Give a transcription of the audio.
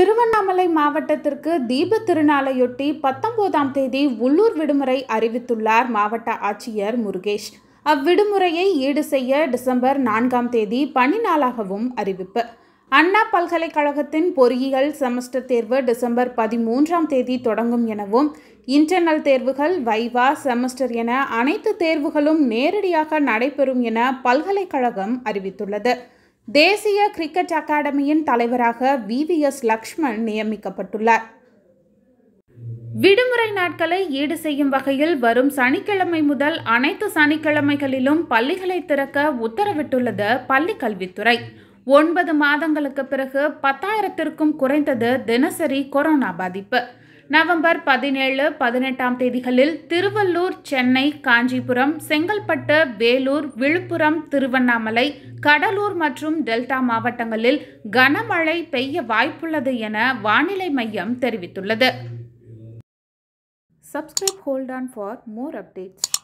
திருவண்ணாமலை மாவட்டத்திற்கு தீபத் திருநாளையொட்டி பத்தொன்பதாம் தேதி உள்ளூர் விடுமுறை அறிவித்துள்ளார் மாவட்ட ஆட்சியர் முருகேஷ் அவ்விடுமுறையை ஈடு செய்ய டிசம்பர் நான்காம் தேதி பணி நாளாகவும் அறிவிப்பு அண்ணா பல்கலைக்கழகத்தின் பொறியியல் செமஸ்டர் தேர்வு டிசம்பர் பதிமூன்றாம் தேதி தொடங்கும் எனவும் இன்டர்னல் தேர்வுகள் வைவா செமஸ்டர் என அனைத்து தேர்வுகளும் நேரடியாக நடைபெறும் என பல்கலைக்கழகம் அறிவித்துள்ளது தேசிய கிரிக்கெட் அகாடமியின் தலைவராக விவிஎஸ் லக்ஷ்மண் நியமிக்கப்பட்டுள்ளார் விடுமுறை நாட்களை ஈடு செய்யும் வகையில் வரும் சனிக்கிழமை முதல் அனைத்து சனிக்கிழமைகளிலும் பள்ளிகளை திறக்க உத்தரவிட்டுள்ளது பள்ளி கல்வித்துறை ஒன்பது மாதங்களுக்கு பிறகு பத்தாயிரத்திற்கும் குறைந்தது தினசரி கொரோனா பாதிப்பு நவம்பர் பதினேழு பதினெட்டாம் தேதிகளில் திருவள்ளூர் சென்னை காஞ்சிபுரம் செங்கல்பட்டு வேலூர் விழுப்புரம் திருவண்ணாமலை கடலூர் மற்றும் டெல்டா மாவட்டங்களில் கனமழை பெய்ய வாய்ப்புள்ளது என வானிலை மையம் தெரிவித்துள்ளது Subscribe hold on for more updates.